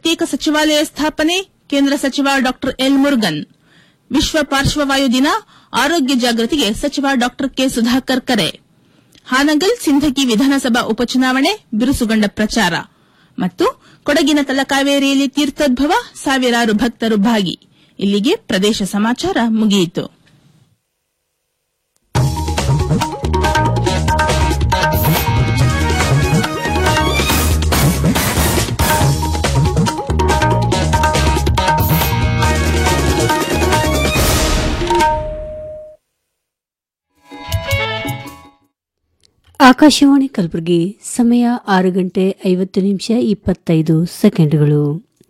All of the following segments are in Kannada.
ಪ್ರತ್ಯೇಕ ಸಚಿವಾಲಯ ಸ್ಥಾಪನೆ ಕೇಂದ್ರ ಸಚಿವ ಡಾ ಎಲ್ ಮುರುಗನ್ ವಿಶ್ವ ಪಾರ್ಶ್ವವಾಯು ದಿನ ಆರೋಗ್ಯ ಜಾಗೃತಿಗೆ ಸಚಿವ ಡಾ ಕೆ ಸುಧಾಕರ್ ಕರೆ ಹಾನಗಲ್ ಸಿಂಧಗಿ ವಿಧಾನಸಭಾ ಉಪಚುನಾವಣೆ ಬಿರುಸುಗೊಂಡ ಪ್ರಚಾರ ಮತ್ತು ಕೊಡಗಿನ ತಲಕಾವೇರಿಯಲ್ಲಿ ತೀರ್ಥೋದ್ಭವ ಸಾವಿರಾರು ಭಕ್ತರು ಭಾಗಿ ಇಲ್ಲಿಗೆ ಪ್ರದೇಶ ಸಮಾಚಾರ ಮುಗಿಯಿತು ಆಕಾಶವಾಣಿ ಕಲಬುರಗಿ ಸಮಯ ಆರು ಗಂಟೆ ಐವತ್ತು ನಿಮಿಷ ಇಪ್ಪತ್ತೈದು ಸೆಕೆಂಡ್ಗಳು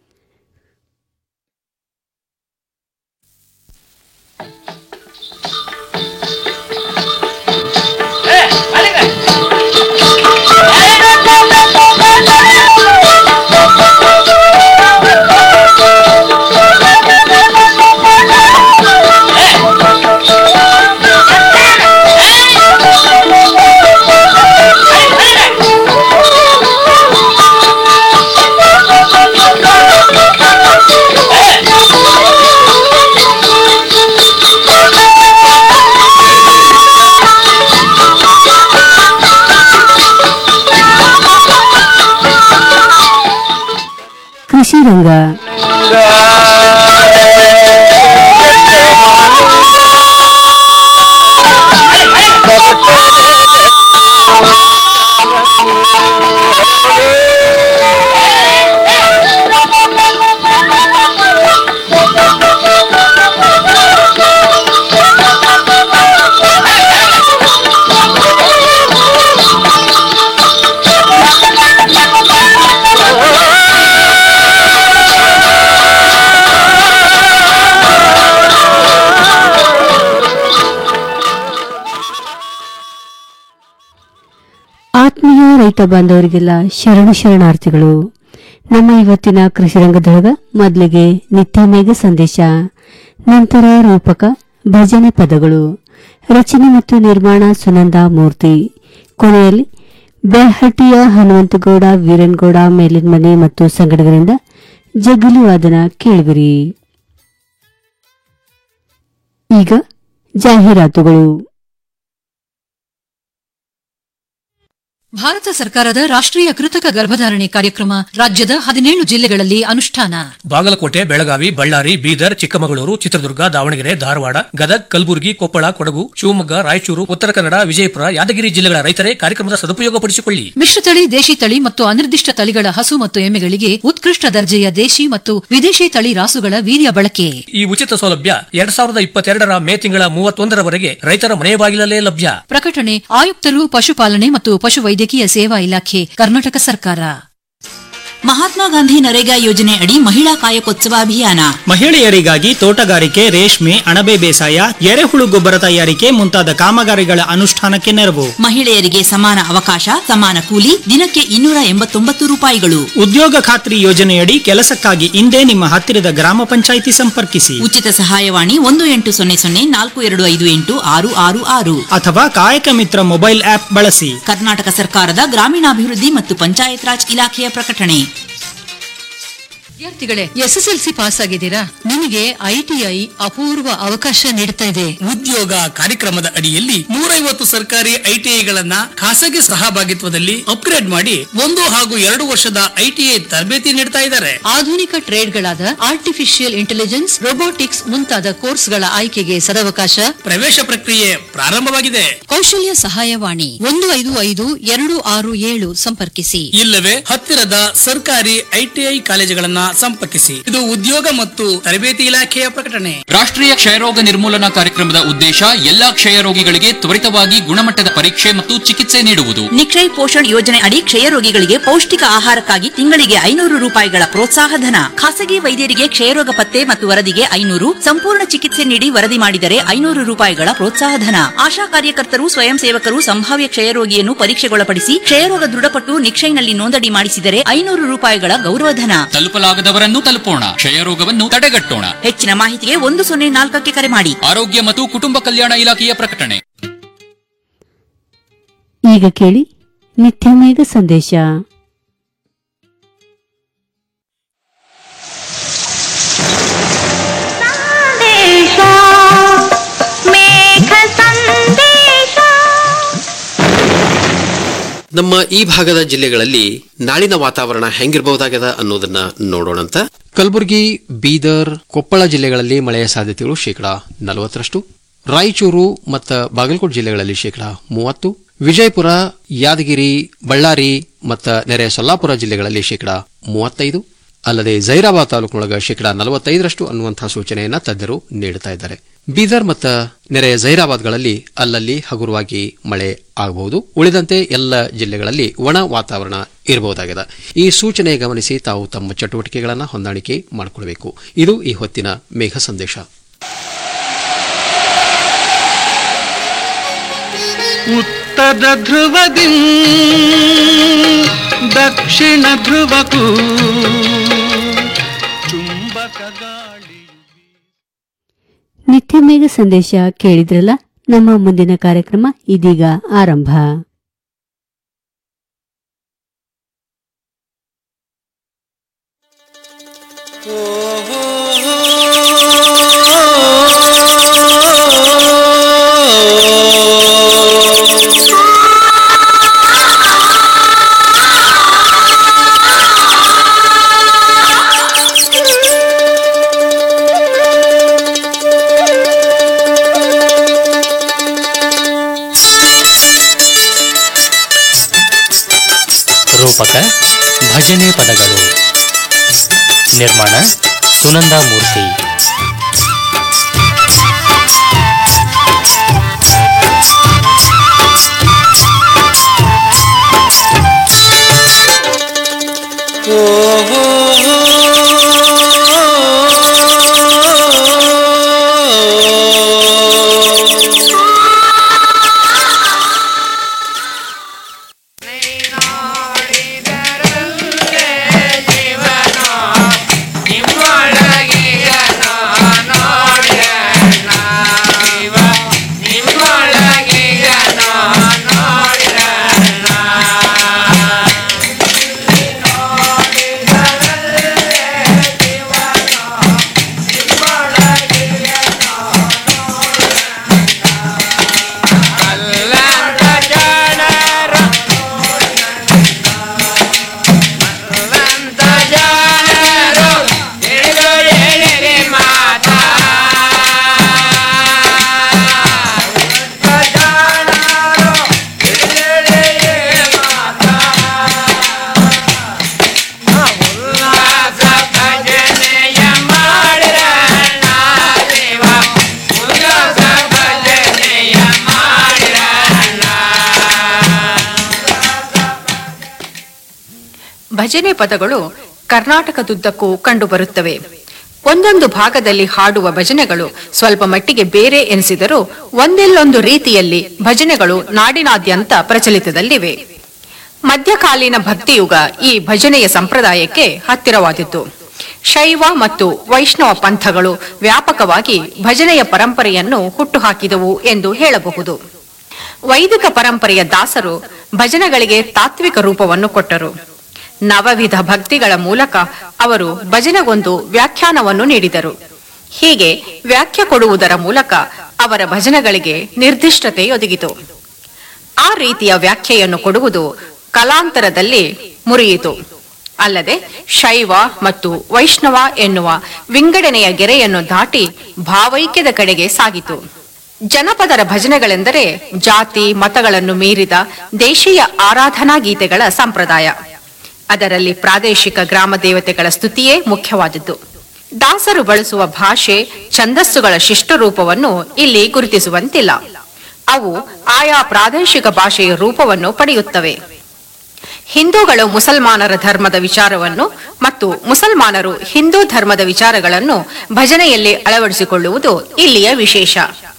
ಕೃಷಿ ರಂಗ ಆತ್ಮೀಯ ರೈತ ಬಾಂಧವರಿಗೆಲ್ಲ ಶರಣು ಶರಣಾರ್ಥಿಗಳು ನಮ್ಮ ಇವತ್ತಿನ ಕೃಷಿ ರಂಗದೊಳಗ ಮೊದಲಿಗೆ ನಿತ್ಯ ಮೇಘ ಸಂದೇಶ ನಂತರ ರೂಪಕ ಭಜನೆ ಪದಗಳು ರಚನೆ ಮತ್ತು ನಿರ್ಮಾಣ ಸುನಂದ ಮೂರ್ತಿ ಕೊನೆಯಲ್ಲಿ ಬೆಹಟ್ಟಿಯ ಹನುಮಂತಗೌಡ ವೀರನ್ಗೌಡ ಮೇಲಿನ್ಮನೆ ಮತ್ತು ಸಂಗಡಗರಿಂದ ಜಗಲಿ ವಾದನ ಕೇಳಿವಿರಿ ಈಗ ಜಾಹೀರಾತುಗಳು ಭಾರತ ಸರ್ಕಾರದ ರಾಷ್ಟ್ರೀಯ ಕೃತಕ ಗರ್ಭಧಾರಣೆ ಕಾರ್ಯಕ್ರಮ ರಾಜ್ಯದ ಹದಿನೇಳು ಜಿಲ್ಲೆಗಳಲ್ಲಿ ಅನುಷ್ಠಾನ ಬಾಗಲಕೋಟೆ ಬೆಳಗಾವಿ ಬಳ್ಳಾರಿ ಬೀದರ್ ಚಿಕ್ಕಮಗಳೂರು ಚಿತ್ರದುರ್ಗ ದಾವಣಗೆರೆ ಧಾರವಾಡ ಗದಗ್ ಕಲಬುರಗಿ ಕೊಪ್ಪಳ ಕೊಡಗು ಶಿವಮೊಗ್ಗ ರಾಯಚೂರು ಉತ್ತರ ಕನ್ನಡ ವಿಜಯಪುರ ಯಾದಗಿರಿ ಜಿಲ್ಲೆಗಳ ರೈತರೇ ಕಾರ್ಯಕ್ರಮದ ಸದುಪಯೋಗಪಡಿಸಿಕೊಳ್ಳಿ ಮಿಶ್ರತಳಿ ದೇಶಿ ತಳಿ ಮತ್ತು ಅನಿರ್ದಿಷ್ಟ ತಳಿಗಳ ಹಸು ಮತ್ತು ಎಮ್ಮೆಗಳಿಗೆ ಉತ್ಕೃಷ್ಟ ದರ್ಜೆಯ ದೇಶಿ ಮತ್ತು ವಿದೇಶಿ ತಳಿ ರಾಸುಗಳ ವೀರ್ಯ ಬಳಕೆ ಈ ಉಚಿತ ಸೌಲಭ್ಯ ಎರಡ್ ಸಾವಿರದ ಇಪ್ಪತ್ತೆರಡರ ಮೇ ತಿಂಗಳ ಮೂವತ್ತೊಂದರವರೆಗೆ ರೈತರ ಮನೆ ಬಾಗಿಲಲ್ಲೇ ಲಭ್ಯ ಪ್ರಕಟಣೆ ಆಯುಕ್ತರು ಪಶುಪಾಲನೆ ಮತ್ತು ಪಶುವೈದ್ಯಕೀಯ ಸೇವಾ ಇಲಾಖೆ ಕರ್ನಾಟಕ ಸರ್ಕಾರ ಮಹಾತ್ಮ ಗಾಂಧಿ ನರೇಗಾ ಯೋಜನೆ ಅಡಿ ಮಹಿಳಾ ಕಾಯಕೋತ್ಸವ ಅಭಿಯಾನ ಮಹಿಳೆಯರಿಗಾಗಿ ತೋಟಗಾರಿಕೆ ರೇಷ್ಮೆ ಅಣಬೆ ಬೇಸಾಯ ಎರೆಹುಳು ಗೊಬ್ಬರ ತಯಾರಿಕೆ ಮುಂತಾದ ಕಾಮಗಾರಿಗಳ ಅನುಷ್ಠಾನಕ್ಕೆ ನೆರವು ಮಹಿಳೆಯರಿಗೆ ಸಮಾನ ಅವಕಾಶ ಸಮಾನ ಕೂಲಿ ದಿನಕ್ಕೆ ಇನ್ನೂರ ಎಂಬತ್ತೊಂಬತ್ತು ರೂಪಾಯಿಗಳು ಉದ್ಯೋಗ ಖಾತ್ರಿ ಯೋಜನೆಯಡಿ ಕೆಲಸಕ್ಕಾಗಿ ಇಂದೇ ನಿಮ್ಮ ಹತ್ತಿರದ ಗ್ರಾಮ ಪಂಚಾಯಿತಿ ಸಂಪರ್ಕಿಸಿ ಉಚಿತ ಸಹಾಯವಾಣಿ ಒಂದು ಎಂಟು ಸೊನ್ನೆ ಸೊನ್ನೆ ನಾಲ್ಕು ಎರಡು ಐದು ಎಂಟು ಆರು ಆರು ಆರು ಅಥವಾ ಕಾಯಕ ಮಿತ್ರ ಮೊಬೈಲ್ ಆಪ್ ಬಳಸಿ ಕರ್ನಾಟಕ ಸರ್ಕಾರದ ಗ್ರಾಮೀಣಾಭಿವೃದ್ಧಿ ಮತ್ತು ಪಂಚಾಯತ್ ರಾಜ್ ಇಲಾಖೆಯ ಪ್ರಕಟಣೆ ವಿದ್ಯಾರ್ಥಿಗಳೇ ಎಸ್ಎಸ್ಎಲ್ಸಿ ಪಾಸ್ ಆಗಿದ್ದೀರಾ ನಿಮಗೆ ಐಟಿಐ ಅಪೂರ್ವ ಅವಕಾಶ ನೀಡ್ತಾ ಇದೆ ಉದ್ಯೋಗ ಕಾರ್ಯಕ್ರಮದ ಅಡಿಯಲ್ಲಿ ನೂರೈವತ್ತು ಸರ್ಕಾರಿ ಐಟಿಐಗಳನ್ನ ಖಾಸಗಿ ಸಹಭಾಗಿತ್ವದಲ್ಲಿ ಅಪ್ಗ್ರೇಡ್ ಮಾಡಿ ಒಂದು ಹಾಗೂ ಎರಡು ವರ್ಷದ ಐಟಿಐ ತರಬೇತಿ ನೀಡ್ತಾ ಇದ್ದಾರೆ ಆಧುನಿಕ ಟ್ರೇಡ್ಗಳಾದ ಆರ್ಟಿಫಿಷಿಯಲ್ ಇಂಟೆಲಿಜೆನ್ಸ್ ರೊಬೋಟಿಕ್ಸ್ ಮುಂತಾದ ಕೋರ್ಸ್ಗಳ ಆಯ್ಕೆಗೆ ಸದವಕಾಶ ಪ್ರವೇಶ ಪ್ರಕ್ರಿಯೆ ಪ್ರಾರಂಭವಾಗಿದೆ ಕೌಶಲ್ಯ ಸಹಾಯವಾಣಿ ಒಂದು ಐದು ಐದು ಎರಡು ಆರು ಏಳು ಸಂಪರ್ಕಿಸಿ ಇಲ್ಲವೇ ಹತ್ತಿರದ ಸರ್ಕಾರಿ ಐಟಿಐ ಕಾಲೇಜುಗಳನ್ನ ಸಂಪರ್ಕಿಸಿ ಇದು ಉದ್ಯೋಗ ಮತ್ತು ತರಬೇತಿ ಇಲಾಖೆಯ ಪ್ರಕಟಣೆ ರಾಷ್ಟ್ರೀಯ ಕ್ಷಯರೋಗ ನಿರ್ಮೂಲನಾ ಕಾರ್ಯಕ್ರಮದ ಉದ್ದೇಶ ಎಲ್ಲಾ ಕ್ಷಯರೋಗಿಗಳಿಗೆ ತ್ವರಿತವಾಗಿ ಗುಣಮಟ್ಟದ ಪರೀಕ್ಷೆ ಮತ್ತು ಚಿಕಿತ್ಸೆ ನೀಡುವುದು ನಿಕ್ಷಯ್ ಪೋಷಣ್ ಯೋಜನೆ ಅಡಿ ಕ್ಷಯರೋಗಿಗಳಿಗೆ ಪೌಷ್ಟಿಕ ಆಹಾರಕ್ಕಾಗಿ ತಿಂಗಳಿಗೆ ಐನೂರು ರೂಪಾಯಿಗಳ ಪ್ರೋತ್ಸಾಹಧನ ಖಾಸಗಿ ವೈದ್ಯರಿಗೆ ಕ್ಷಯರೋಗ ಪತ್ತೆ ಮತ್ತು ವರದಿಗೆ ಐನೂರು ಸಂಪೂರ್ಣ ಚಿಕಿತ್ಸೆ ನೀಡಿ ವರದಿ ಮಾಡಿದರೆ ಐನೂರು ರೂಪಾಯಿಗಳ ಪ್ರೋತ್ಸಾಹಧನ ಆಶಾ ಕಾರ್ಯಕರ್ತರು ಸ್ವಯಂ ಸೇವಕರು ಸಂಭಾವ್ಯ ಕ್ಷಯರೋಗಿಯನ್ನು ಪರೀಕ್ಷೆಗೊಳಪಡಿಸಿ ಕ್ಷಯರೋಗ ದೃಢಪಟ್ಟು ನಿಕ್ಷಯ್ನಲ್ಲಿ ನೋಂದಣಿ ಮಾಡಿಸಿದರೆ ಐನೂರು ರೂಪಾಯಿಗಳ ಗೌರವಧನ ತಲುಪಲಾಗದವರನ್ನು ತಲುಪೋಣ ಕ್ಷಯರೋಗವನ್ನು ತಡೆಗಟ್ಟೋಣ ಹೆಚ್ಚಿನ ಮಾಹಿತಿಗೆ ಒಂದು ಸೊನ್ನೆ ನಾಲ್ಕಕ್ಕೆ ಕರೆ ಮಾಡಿ ಆರೋಗ್ಯ ಮತ್ತು ಕುಟುಂಬ ಕಲ್ಯಾಣ ಇಲಾಖೆಯ ಪ್ರಕಟಣೆ ಈಗ ಕೇಳಿ ನಿತ್ಯ ಮೇಘ ಸಂದೇಶ ನಮ್ಮ ಈ ಭಾಗದ ಜಿಲ್ಲೆಗಳಲ್ಲಿ ನಾಳಿನ ವಾತಾವರಣ ಹೆಂಗಿರಬಹುದಾಗದ ಅನ್ನೋದನ್ನ ನೋಡೋಣಂತ ಕಲಬುರಗಿ ಬೀದರ್ ಕೊಪ್ಪಳ ಜಿಲ್ಲೆಗಳಲ್ಲಿ ಮಳೆಯ ಸಾಧ್ಯತೆಗಳು ಶೇಕಡಾ ನಲವತ್ತರಷ್ಟು ರಾಯಚೂರು ಮತ್ತು ಬಾಗಲಕೋಟೆ ಜಿಲ್ಲೆಗಳಲ್ಲಿ ಶೇಕಡಾ ಮೂವತ್ತು ವಿಜಯಪುರ ಯಾದಗಿರಿ ಬಳ್ಳಾರಿ ಮತ್ತು ನೆರೆಯ ಸೊಲ್ಲಾಪುರ ಜಿಲ್ಲೆಗಳಲ್ಲಿ ಶೇಕಡಾ ಮೂವತ್ತೈದು ಅಲ್ಲದೆ ಜೈರಾಬಾದ್ ತಾಲೂಕಿನೊಳಗ ಶೇಕಡಾ ನಲವತ್ತೈದರಷ್ಟು ಅನ್ನುವಂತಹ ಸೂಚನೆಯನ್ನ ತಜ್ಞರು ನೀಡುತ್ತಾ ಇದ್ದಾರೆ ಬೀದರ್ ಮತ್ತು ನೆರೆಯ ಜೈರಾಬಾದ್ಗಳಲ್ಲಿ ಅಲ್ಲಲ್ಲಿ ಹಗುರವಾಗಿ ಮಳೆ ಆಗಬಹುದು ಉಳಿದಂತೆ ಎಲ್ಲ ಜಿಲ್ಲೆಗಳಲ್ಲಿ ಒಣ ವಾತಾವರಣ ಇರಬಹುದಾಗಿದೆ ಈ ಸೂಚನೆ ಗಮನಿಸಿ ತಾವು ತಮ್ಮ ಚಟುವಟಿಕೆಗಳನ್ನು ಹೊಂದಾಣಿಕೆ ಮಾಡಿಕೊಳ್ಳಬೇಕು ಇದು ಈ ಹೊತ್ತಿನ ಮೇಘ ಸಂದೇಶ ಉತ್ತರ ಧ್ರುವದಿ ದಕ್ಷಿಣ ಧ್ರುವಕ್ಕೂ ಚುಂಬಕ ಗಾಳಿ ನಿತ್ಯ ಮೇಘ ಸಂದೇಶ ಕೇಳಿದ್ರಲ್ಲ ನಮ್ಮ ಮುಂದಿನ ಕಾರ್ಯಕ್ರಮ ಇದೀಗ ಆರಂಭ ರೂಪಕ ಭಜನೆ ಪದಗಳು ನಿರ್ಮಾಣ ಸುನಂದ ಮೂರ್ತಿ ಭಜನೆ ಪದಗಳು ಕರ್ನಾಟಕದುದ್ದಕ್ಕೂ ಕಂಡುಬರುತ್ತವೆ ಒಂದೊಂದು ಭಾಗದಲ್ಲಿ ಹಾಡುವ ಭಜನೆಗಳು ಸ್ವಲ್ಪ ಮಟ್ಟಿಗೆ ಬೇರೆ ಎನಿಸಿದರೂ ಒಂದೆಲ್ಲೊಂದು ರೀತಿಯಲ್ಲಿ ಭಜನೆಗಳು ನಾಡಿನಾದ್ಯಂತ ಪ್ರಚಲಿತದಲ್ಲಿವೆ ಮಧ್ಯಕಾಲೀನ ಭಕ್ತಿಯುಗ ಈ ಭಜನೆಯ ಸಂಪ್ರದಾಯಕ್ಕೆ ಹತ್ತಿರವಾದಿತ್ತು ಶೈವ ಮತ್ತು ವೈಷ್ಣವ ಪಂಥಗಳು ವ್ಯಾಪಕವಾಗಿ ಭಜನೆಯ ಪರಂಪರೆಯನ್ನು ಹುಟ್ಟುಹಾಕಿದವು ಎಂದು ಹೇಳಬಹುದು ವೈದಿಕ ಪರಂಪರೆಯ ದಾಸರು ಭಜನೆಗಳಿಗೆ ತಾತ್ವಿಕ ರೂಪವನ್ನು ಕೊಟ್ಟರು ನವವಿಧ ಭಕ್ತಿಗಳ ಮೂಲಕ ಅವರು ಭಜನೆಗೊಂದು ವ್ಯಾಖ್ಯಾನವನ್ನು ನೀಡಿದರು ಹೀಗೆ ವ್ಯಾಖ್ಯೆ ಕೊಡುವುದರ ಮೂಲಕ ಅವರ ಭಜನೆಗಳಿಗೆ ನಿರ್ದಿಷ್ಟತೆ ಒದಗಿತು ಆ ರೀತಿಯ ವ್ಯಾಖ್ಯೆಯನ್ನು ಕೊಡುವುದು ಕಲಾಂತರದಲ್ಲಿ ಮುರಿಯಿತು ಅಲ್ಲದೆ ಶೈವ ಮತ್ತು ವೈಷ್ಣವ ಎನ್ನುವ ವಿಂಗಡಣೆಯ ಗೆರೆಯನ್ನು ದಾಟಿ ಭಾವೈಕ್ಯದ ಕಡೆಗೆ ಸಾಗಿತು ಜನಪದರ ಭಜನೆಗಳೆಂದರೆ ಜಾತಿ ಮತಗಳನ್ನು ಮೀರಿದ ದೇಶೀಯ ಆರಾಧನಾ ಗೀತೆಗಳ ಸಂಪ್ರದಾಯ ಅದರಲ್ಲಿ ಪ್ರಾದೇಶಿಕ ಗ್ರಾಮ ದೇವತೆಗಳ ಸ್ತುತಿಯೇ ಮುಖ್ಯವಾದದ್ದು ದಾಸರು ಬಳಸುವ ಭಾಷೆ ಛಂದಸ್ಸುಗಳ ಶಿಷ್ಟ ರೂಪವನ್ನು ಇಲ್ಲಿ ಗುರುತಿಸುವಂತಿಲ್ಲ ಅವು ಆಯಾ ಪ್ರಾದೇಶಿಕ ಭಾಷೆಯ ರೂಪವನ್ನು ಪಡೆಯುತ್ತವೆ ಹಿಂದೂಗಳು ಮುಸಲ್ಮಾನರ ಧರ್ಮದ ವಿಚಾರವನ್ನು ಮತ್ತು ಮುಸಲ್ಮಾನರು ಹಿಂದೂ ಧರ್ಮದ ವಿಚಾರಗಳನ್ನು ಭಜನೆಯಲ್ಲಿ ಅಳವಡಿಸಿಕೊಳ್ಳುವುದು ಇಲ್ಲಿಯ ವಿಶೇಷ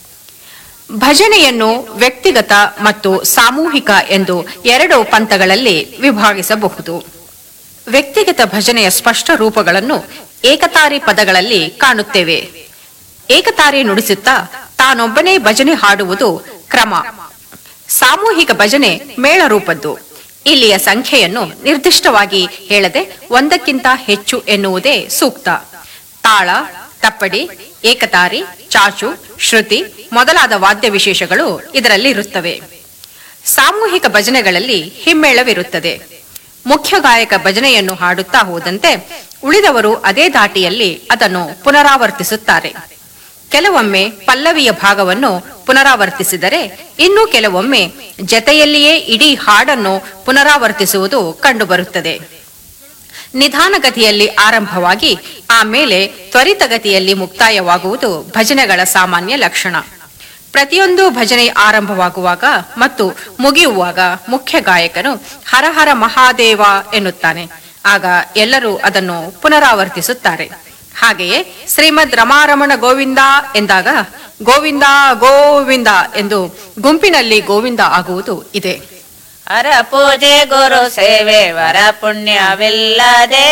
ಭಜನೆಯನ್ನು ವ್ಯಕ್ತಿಗತ ಮತ್ತು ಸಾಮೂಹಿಕ ಎಂದು ಎರಡು ಪಂಥಗಳಲ್ಲಿ ವಿಭಾಗಿಸಬಹುದು ವ್ಯಕ್ತಿಗತ ಭಜನೆಯ ಸ್ಪಷ್ಟ ರೂಪಗಳನ್ನು ಏಕತಾರಿ ಪದಗಳಲ್ಲಿ ಕಾಣುತ್ತೇವೆ ಏಕತಾರಿ ನುಡಿಸುತ್ತಾ ತಾನೊಬ್ಬನೇ ಭಜನೆ ಹಾಡುವುದು ಕ್ರಮ ಸಾಮೂಹಿಕ ಭಜನೆ ಮೇಳ ರೂಪದ್ದು ಇಲ್ಲಿಯ ಸಂಖ್ಯೆಯನ್ನು ನಿರ್ದಿಷ್ಟವಾಗಿ ಹೇಳದೆ ಒಂದಕ್ಕಿಂತ ಹೆಚ್ಚು ಎನ್ನುವುದೇ ಸೂಕ್ತ ತಾಳ ತಪ್ಪಡಿ ಏಕತಾರಿ ಚಾಚು ಶ್ರುತಿ ಮೊದಲಾದ ವಾದ್ಯ ವಿಶೇಷಗಳು ಇದರಲ್ಲಿ ಇರುತ್ತವೆ ಸಾಮೂಹಿಕ ಭಜನೆಗಳಲ್ಲಿ ಹಿಮ್ಮೇಳವಿರುತ್ತದೆ ಮುಖ್ಯ ಗಾಯಕ ಭಜನೆಯನ್ನು ಹಾಡುತ್ತಾ ಹೋದಂತೆ ಉಳಿದವರು ಅದೇ ದಾಟಿಯಲ್ಲಿ ಅದನ್ನು ಪುನರಾವರ್ತಿಸುತ್ತಾರೆ ಕೆಲವೊಮ್ಮೆ ಪಲ್ಲವಿಯ ಭಾಗವನ್ನು ಪುನರಾವರ್ತಿಸಿದರೆ ಇನ್ನು ಕೆಲವೊಮ್ಮೆ ಜತೆಯಲ್ಲಿಯೇ ಇಡೀ ಹಾಡನ್ನು ಪುನರಾವರ್ತಿಸುವುದು ಕಂಡುಬರುತ್ತದೆ ನಿಧಾನಗತಿಯಲ್ಲಿ ಆರಂಭವಾಗಿ ಆಮೇಲೆ ತ್ವರಿತಗತಿಯಲ್ಲಿ ಮುಕ್ತಾಯವಾಗುವುದು ಭಜನೆಗಳ ಸಾಮಾನ್ಯ ಲಕ್ಷಣ ಪ್ರತಿಯೊಂದು ಭಜನೆ ಆರಂಭವಾಗುವಾಗ ಮತ್ತು ಮುಗಿಯುವಾಗ ಮುಖ್ಯ ಗಾಯಕನು ಹರ ಹರ ಮಹಾದೇವ ಎನ್ನುತ್ತಾನೆ ಆಗ ಎಲ್ಲರೂ ಅದನ್ನು ಪುನರಾವರ್ತಿಸುತ್ತಾರೆ ಹಾಗೆಯೇ ಶ್ರೀಮದ್ ರಮಾರಮಣ ಗೋವಿಂದ ಎಂದಾಗ ಗೋವಿಂದ ಗೋವಿಂದ ಎಂದು ಗುಂಪಿನಲ್ಲಿ ಗೋವಿಂದ ಆಗುವುದು ಇದೆ ಹರ ಪೂಜೆ ಗುರು ಸೇವೆ ವರ ಪುಣ್ಯವಿಲ್ಲದೆ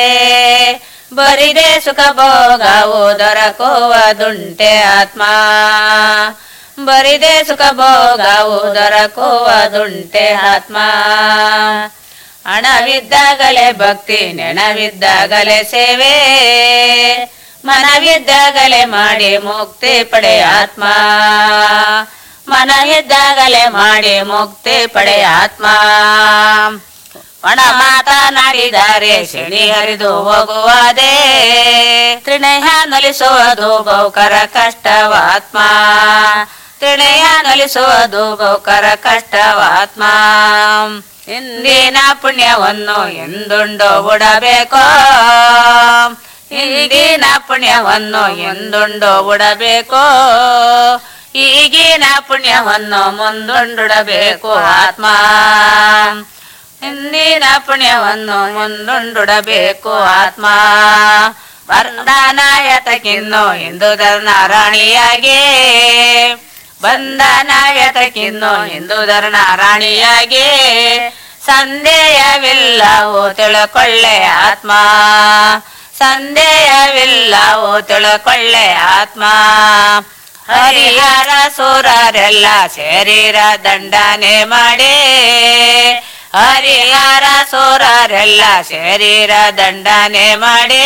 ಬರಿದೆ ಸುಖ ಭೋಗವು ದೊರಕುವುದುಂಟೆ ಆತ್ಮ ಬರಿದೆ ಸುಖ ಭೋಗವು ದೊರಕುವುದುಂಟೆ ಆತ್ಮ ಹಣವಿದ್ದಾಗಲೇ ಭಕ್ತಿ ನೆನವಿದ್ದಾಗಲೇ ಸೇವೆ ಮನವಿದ್ದಾಗಲೇ ಮಾಡಿ ಮುಕ್ತಿ ಪಡೆ ಆತ್ಮ ಮನ ಇದ್ದಾಗಲೇ ಮಾಡಿ ಮುಕ್ತಿ ಪಡೆ ಆತ್ಮ ಒಣ ಮಾತನಾಡಿದರೆ ಶನಿ ಹರಿದು ಹೋಗುವುದೇ ತ್ರಿಣಯ ನಲಿಸುವುದು ಬಹುಕರ ಕಷ್ಟವಾತ್ಮ ತ್ರಿಣಯ ನಲಿಸುವುದು ಬಹುಕರ ಕಷ್ಟವಾತ್ಮ ಇಂದಿನ ಪುಣ್ಯವನ್ನು ಎಂದುಂಡು ಬಿಡಬೇಕೋ ಇಂದಿನ ಪುಣ್ಯವನ್ನು ಎಂದುಂಡು ಬಿಡಬೇಕೋ ಈಗಿನ ಪುಣ್ಯವನ್ನು ಮುಂದುಂಡುಡಬೇಕು ಆತ್ಮ ಹಿಂದಿನ ಪುಣ್ಯವನ್ನು ಮುಂದುಂಡುಡಬೇಕು ಆತ್ಮ ಬಂಧನಾಯತಕ್ಕಿನ್ನು ಹಿಂದೂ ಧರ್ಮ ರಾಣಿಯಾಗಿ ಬಂಧನಾಯತಕ್ಕಿನ್ನು ಹಿಂದೂ ಧರ್ಮ ರಾಣಿಯಾಗಿ ಸಂದೇಹವಿಲ್ಲವೋ ತಿಳ್ಕೊಳ್ಳೆ ಆತ್ಮ ಸಂದೇಹವಿಲ್ಲವೋ ತಿಳ್ಕೊಳ್ಳೆ ಆತ್ಮ ಹರಿಹರ ಸೂರರೆಲ್ಲ ಸೇರಿರ ದಂಡನೆ ಮಾಡಿ ಹರಿಹರ ಸೂರರೆಲ್ಲ ಸೇರಿರ ದಂಡನೆ ಮಾಡಿ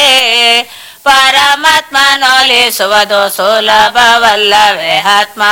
ಪರಮಾತ್ಮನೊಲಿಸುವುದು ಸುಲಭವಲ್ಲವೇ ಆತ್ಮ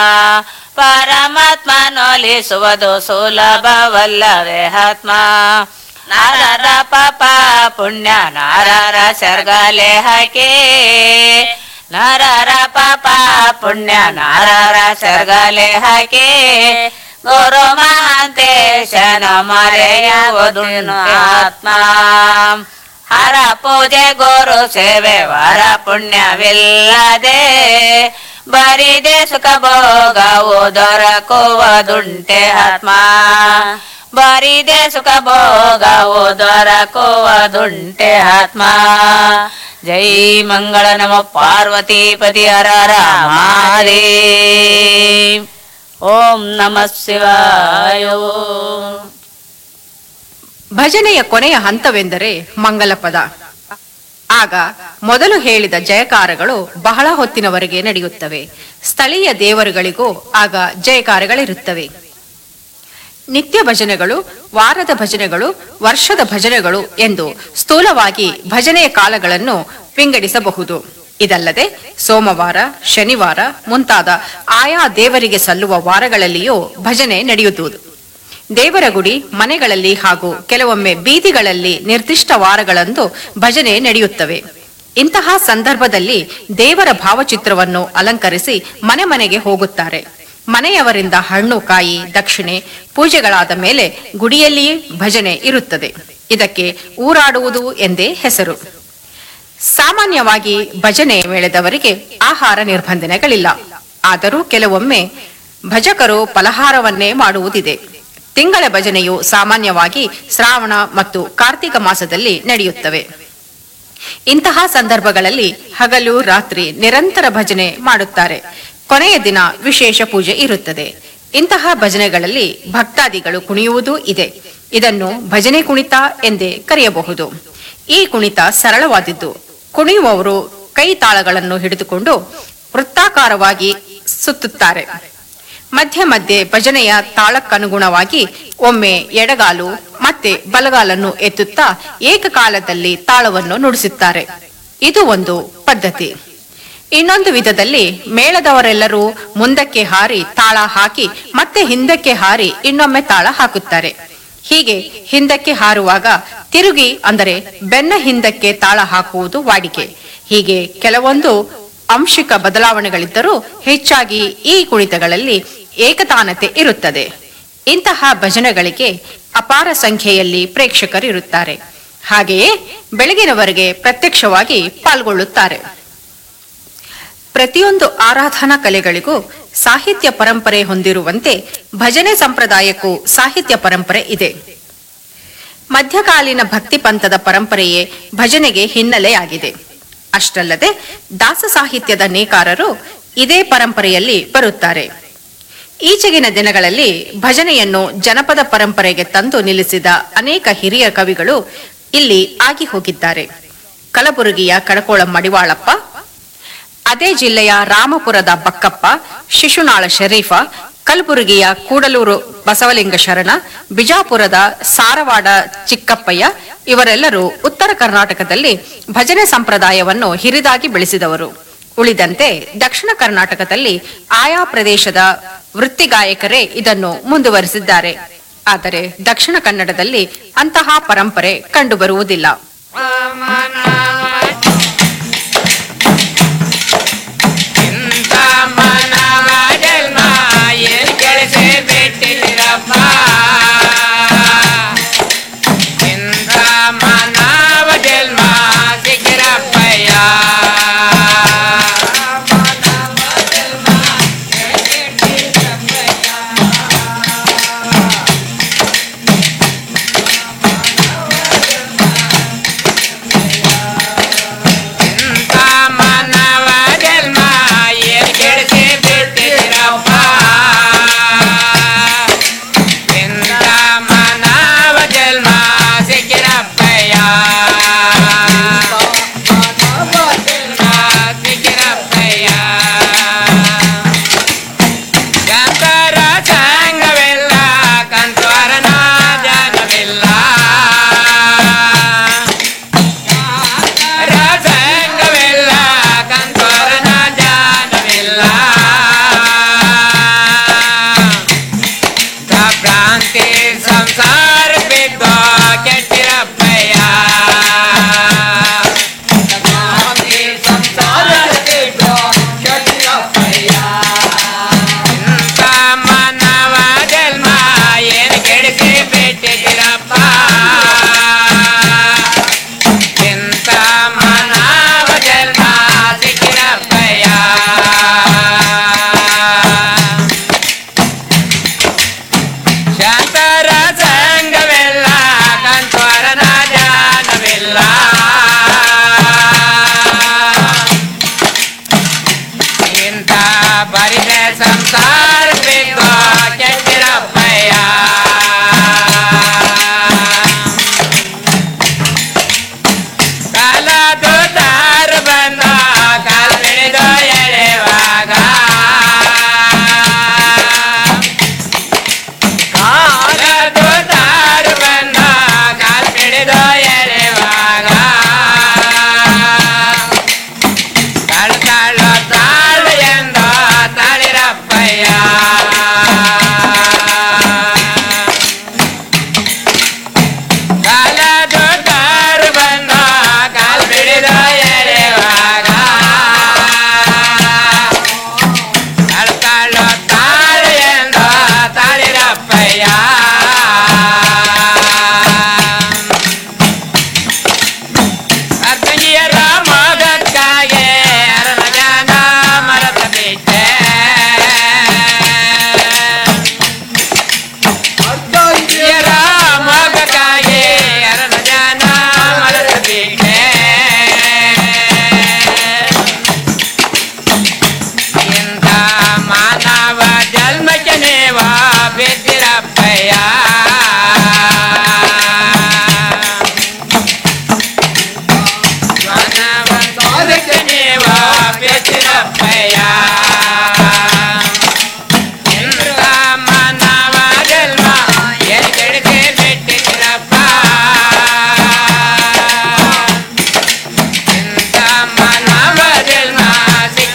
ಪರಮಾತ್ಮನೊಲಿಸುವುದು ಸುಲಭವಲ್ಲವೇ ಆತ್ಮ ನಾರರ ಪಾಪ ಪುಣ್ಯ ನಾರರ ಸರ್ಗಲೆ ಹಾಕಿ ನರರ ಪಾಪ ಪುಣ್ಯ ನಾರರ ಸರ್ಗಲೆ ಹಾಕಿ ಗುರು ಮಹಾಂತೇಶನ ಮರೆಯುವುದು ಆತ್ಮ ಹರ ಪೂಜೆ ಗುರು ಸೇವೆ ವರ ಪುಣ್ಯವಿಲ್ಲದೆ ಬರಿದೆ ಸುಖ ಭೋಗವು ದೊರಕುವುದುಂಟೆ ಆತ್ಮ ಬರಿದೆ ಸುಖ ಭೋಗವು ದೊರಕುವುದುಂಟೆ ಆತ್ಮ ಜೈ ಮಂಗಳ ನಮ ಪಾರ್ವತಿ ಪತಿ ಹರ ರಾಮಾದೇ ಓಂ ನಮಃ ಶಿವಾಯ ಭಜನೆಯ ಕೊನೆಯ ಹಂತವೆಂದರೆ ಮಂಗಲ ಪದ ಆಗ ಮೊದಲು ಹೇಳಿದ ಜಯಕಾರಗಳು ಬಹಳ ಹೊತ್ತಿನವರೆಗೆ ನಡೆಯುತ್ತವೆ ಸ್ಥಳೀಯ ದೇವರುಗಳಿಗೂ ಆಗ ಜಯಕಾರಗಳಿರುತ್ತವೆ ನಿತ್ಯ ಭಜನೆಗಳು ವಾರದ ಭಜನೆಗಳು ವರ್ಷದ ಭಜನೆಗಳು ಎಂದು ಸ್ಥೂಲವಾಗಿ ಭಜನೆಯ ಕಾಲಗಳನ್ನು ವಿಂಗಡಿಸಬಹುದು ಇದಲ್ಲದೆ ಸೋಮವಾರ ಶನಿವಾರ ಮುಂತಾದ ಆಯಾ ದೇವರಿಗೆ ಸಲ್ಲುವ ವಾರಗಳಲ್ಲಿಯೂ ಭಜನೆ ನಡೆಯುವುದು ದೇವರ ಗುಡಿ ಮನೆಗಳಲ್ಲಿ ಹಾಗೂ ಕೆಲವೊಮ್ಮೆ ಬೀದಿಗಳಲ್ಲಿ ನಿರ್ದಿಷ್ಟ ವಾರಗಳಂದು ಭಜನೆ ನಡೆಯುತ್ತವೆ ಇಂತಹ ಸಂದರ್ಭದಲ್ಲಿ ದೇವರ ಭಾವಚಿತ್ರವನ್ನು ಅಲಂಕರಿಸಿ ಮನೆ ಮನೆಗೆ ಹೋಗುತ್ತಾರೆ ಮನೆಯವರಿಂದ ಹಣ್ಣು ಕಾಯಿ ದಕ್ಷಿಣೆ ಪೂಜೆಗಳಾದ ಮೇಲೆ ಗುಡಿಯಲ್ಲಿಯೇ ಭಜನೆ ಇರುತ್ತದೆ ಇದಕ್ಕೆ ಊರಾಡುವುದು ಎಂದೇ ಹೆಸರು ಸಾಮಾನ್ಯವಾಗಿ ಭಜನೆ ವೇಳೆದವರಿಗೆ ಆಹಾರ ನಿರ್ಬಂಧನೆಗಳಿಲ್ಲ ಆದರೂ ಕೆಲವೊಮ್ಮೆ ಭಜಕರು ಫಲಹಾರವನ್ನೇ ಮಾಡುವುದಿದೆ ತಿಂಗಳ ಭಜನೆಯು ಸಾಮಾನ್ಯವಾಗಿ ಶ್ರಾವಣ ಮತ್ತು ಕಾರ್ತಿಕ ಮಾಸದಲ್ಲಿ ನಡೆಯುತ್ತವೆ ಇಂತಹ ಸಂದರ್ಭಗಳಲ್ಲಿ ಹಗಲು ರಾತ್ರಿ ನಿರಂತರ ಭಜನೆ ಮಾಡುತ್ತಾರೆ ಕೊನೆಯ ದಿನ ವಿಶೇಷ ಪೂಜೆ ಇರುತ್ತದೆ ಇಂತಹ ಭಜನೆಗಳಲ್ಲಿ ಭಕ್ತಾದಿಗಳು ಕುಣಿಯುವುದೂ ಇದೆ ಇದನ್ನು ಭಜನೆ ಕುಣಿತ ಎಂದೇ ಕರೆಯಬಹುದು ಈ ಕುಣಿತ ಸರಳವಾದಿದ್ದು ಕುಣಿಯುವವರು ಕೈ ತಾಳಗಳನ್ನು ಹಿಡಿದುಕೊಂಡು ವೃತ್ತಾಕಾರವಾಗಿ ಸುತ್ತುತ್ತಾರೆ ಮಧ್ಯೆ ಮಧ್ಯೆ ಭಜನೆಯ ತಾಳಕ್ಕನುಗುಣವಾಗಿ ಒಮ್ಮೆ ಎಡಗಾಲು ಮತ್ತೆ ಬಲಗಾಲನ್ನು ಎತ್ತುತ್ತಾ ಏಕಕಾಲದಲ್ಲಿ ತಾಳವನ್ನು ನುಡಿಸುತ್ತಾರೆ ಇದು ಒಂದು ಪದ್ಧತಿ ಇನ್ನೊಂದು ವಿಧದಲ್ಲಿ ಮೇಳದವರೆಲ್ಲರೂ ಮುಂದಕ್ಕೆ ಹಾರಿ ತಾಳ ಹಾಕಿ ಮತ್ತೆ ಹಿಂದಕ್ಕೆ ಹಾರಿ ಇನ್ನೊಮ್ಮೆ ತಾಳ ಹಾಕುತ್ತಾರೆ ಹೀಗೆ ಹಿಂದಕ್ಕೆ ಹಾರುವಾಗ ತಿರುಗಿ ಅಂದರೆ ಬೆನ್ನ ಹಿಂದಕ್ಕೆ ತಾಳ ಹಾಕುವುದು ವಾಡಿಕೆ ಹೀಗೆ ಕೆಲವೊಂದು ಅಂಶಿಕ ಬದಲಾವಣೆಗಳಿದ್ದರೂ ಹೆಚ್ಚಾಗಿ ಈ ಕುಣಿತಗಳಲ್ಲಿ ಏಕತಾನತೆ ಇರುತ್ತದೆ ಇಂತಹ ಭಜನೆಗಳಿಗೆ ಅಪಾರ ಸಂಖ್ಯೆಯಲ್ಲಿ ಪ್ರೇಕ್ಷಕರಿರುತ್ತಾರೆ ಹಾಗೆಯೇ ಬೆಳಗಿನವರೆಗೆ ಪ್ರತ್ಯಕ್ಷವಾಗಿ ಪಾಲ್ಗೊಳ್ಳುತ್ತಾರೆ ಪ್ರತಿಯೊಂದು ಆರಾಧನಾ ಕಲೆಗಳಿಗೂ ಸಾಹಿತ್ಯ ಪರಂಪರೆ ಹೊಂದಿರುವಂತೆ ಭಜನೆ ಸಂಪ್ರದಾಯಕ್ಕೂ ಸಾಹಿತ್ಯ ಪರಂಪರೆ ಇದೆ ಮಧ್ಯಕಾಲೀನ ಭಕ್ತಿ ಪಂಥದ ಪರಂಪರೆಯೇ ಭಜನೆಗೆ ಹಿನ್ನೆಲೆಯಾಗಿದೆ ಅಷ್ಟಲ್ಲದೆ ದಾಸ ಸಾಹಿತ್ಯದ ನೇಕಾರರು ಇದೇ ಪರಂಪರೆಯಲ್ಲಿ ಬರುತ್ತಾರೆ ಈಚೆಗಿನ ದಿನಗಳಲ್ಲಿ ಭಜನೆಯನ್ನು ಜನಪದ ಪರಂಪರೆಗೆ ತಂದು ನಿಲ್ಲಿಸಿದ ಅನೇಕ ಹಿರಿಯ ಕವಿಗಳು ಇಲ್ಲಿ ಆಗಿ ಹೋಗಿದ್ದಾರೆ ಕಲಬುರಗಿಯ ಕಡಕೋಳ ಮಡಿವಾಳಪ್ಪ ಅದೇ ಜಿಲ್ಲೆಯ ರಾಮಪುರದ ಬಕ್ಕಪ್ಪ ಶಿಶುನಾಳ ಶರೀಫ ಕಲಬುರಗಿಯ ಕೂಡಲೂರು ಬಸವಲಿಂಗ ಶರಣ ಬಿಜಾಪುರದ ಸಾರವಾಡ ಚಿಕ್ಕಪ್ಪಯ್ಯ ಇವರೆಲ್ಲರೂ ಉತ್ತರ ಕರ್ನಾಟಕದಲ್ಲಿ ಭಜನೆ ಸಂಪ್ರದಾಯವನ್ನು ಹಿರಿದಾಗಿ ಬೆಳೆಸಿದವರು ಉಳಿದಂತೆ ದಕ್ಷಿಣ ಕರ್ನಾಟಕದಲ್ಲಿ ಆಯಾ ಪ್ರದೇಶದ ವೃತ್ತಿಗಾಯಕರೇ ಇದನ್ನು ಮುಂದುವರಿಸಿದ್ದಾರೆ ಆದರೆ ದಕ್ಷಿಣ ಕನ್ನಡದಲ್ಲಿ ಅಂತಹ ಪರಂಪರೆ ಕಂಡುಬರುವುದಿಲ್ಲ ಸಿಕ್ಕ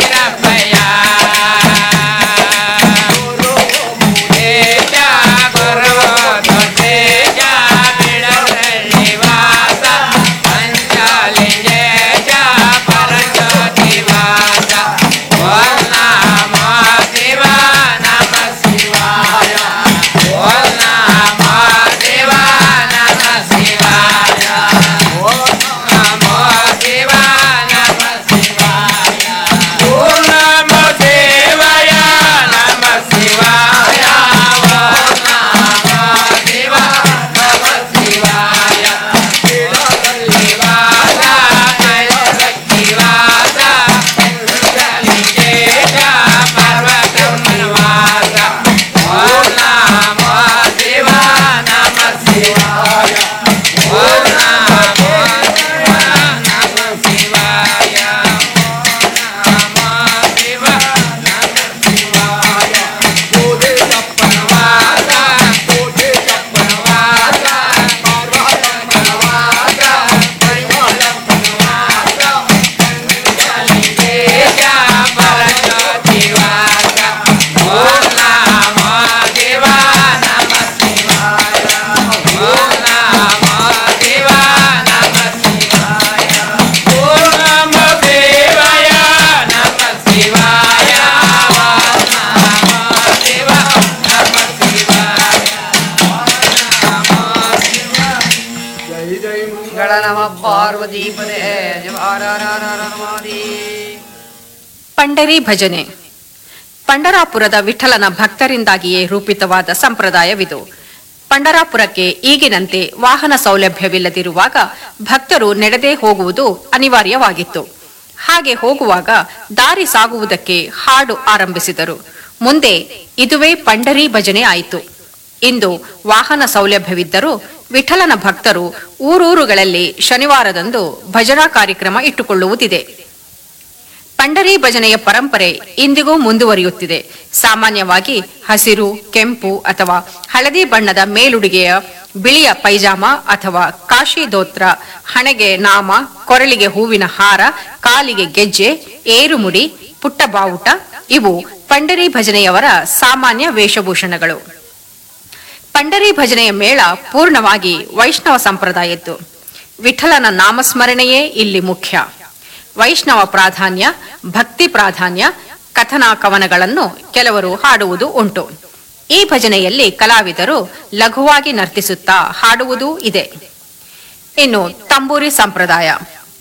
ಪಂಡರಿ ಭಜನೆ ಪಂಡರಾಪುರದ ವಿಠಲನ ಭಕ್ತರಿಂದಾಗಿಯೇ ರೂಪಿತವಾದ ಸಂಪ್ರದಾಯವಿದು ಪಂಡರಾಪುರಕ್ಕೆ ಈಗಿನಂತೆ ವಾಹನ ಸೌಲಭ್ಯವಿಲ್ಲದಿರುವಾಗ ಭಕ್ತರು ನಡೆದೇ ಹೋಗುವುದು ಅನಿವಾರ್ಯವಾಗಿತ್ತು ಹಾಗೆ ಹೋಗುವಾಗ ದಾರಿ ಸಾಗುವುದಕ್ಕೆ ಹಾಡು ಆರಂಭಿಸಿದರು ಮುಂದೆ ಇದುವೇ ಪಂಡರಿ ಭಜನೆ ಆಯಿತು ಇಂದು ವಾಹನ ಸೌಲಭ್ಯವಿದ್ದರೂ ವಿಠಲನ ಭಕ್ತರು ಊರೂರುಗಳಲ್ಲಿ ಶನಿವಾರದಂದು ಭಜನಾ ಕಾರ್ಯಕ್ರಮ ಇಟ್ಟುಕೊಳ್ಳುವುದಿದೆ ಪಂಡರಿ ಭಜನೆಯ ಪರಂಪರೆ ಇಂದಿಗೂ ಮುಂದುವರಿಯುತ್ತಿದೆ ಸಾಮಾನ್ಯವಾಗಿ ಹಸಿರು ಕೆಂಪು ಅಥವಾ ಹಳದಿ ಬಣ್ಣದ ಮೇಲುಡುಗೆಯ ಬಿಳಿಯ ಪೈಜಾಮ ಅಥವಾ ಕಾಶಿ ದೋತ್ರ ಹಣೆಗೆ ನಾಮ ಕೊರಳಿಗೆ ಹೂವಿನ ಹಾರ ಕಾಲಿಗೆ ಗೆಜ್ಜೆ ಏರುಮುಡಿ ಪುಟ್ಟ ಬಾವುಟ ಇವು ಪಂಡರಿ ಭಜನೆಯವರ ಸಾಮಾನ್ಯ ವೇಷಭೂಷಣಗಳು ಪಂಡರಿ ಭಜನೆಯ ಮೇಳ ಪೂರ್ಣವಾಗಿ ವೈಷ್ಣವ ಸಂಪ್ರದಾಯದ್ದು ವಿಠಲನ ನಾಮಸ್ಮರಣೆಯೇ ಇಲ್ಲಿ ಮುಖ್ಯ ವೈಷ್ಣವ ಪ್ರಾಧಾನ್ಯ ಭಕ್ತಿ ಪ್ರಾಧಾನ್ಯ ಕಥನಾ ಕವನಗಳನ್ನು ಕೆಲವರು ಹಾಡುವುದು ಉಂಟು ಈ ಭಜನೆಯಲ್ಲಿ ಕಲಾವಿದರು ಲಘುವಾಗಿ ನರ್ತಿಸುತ್ತಾ ಹಾಡುವುದೂ ಇದೆ ಇನ್ನು ತಂಬೂರಿ ಸಂಪ್ರದಾಯ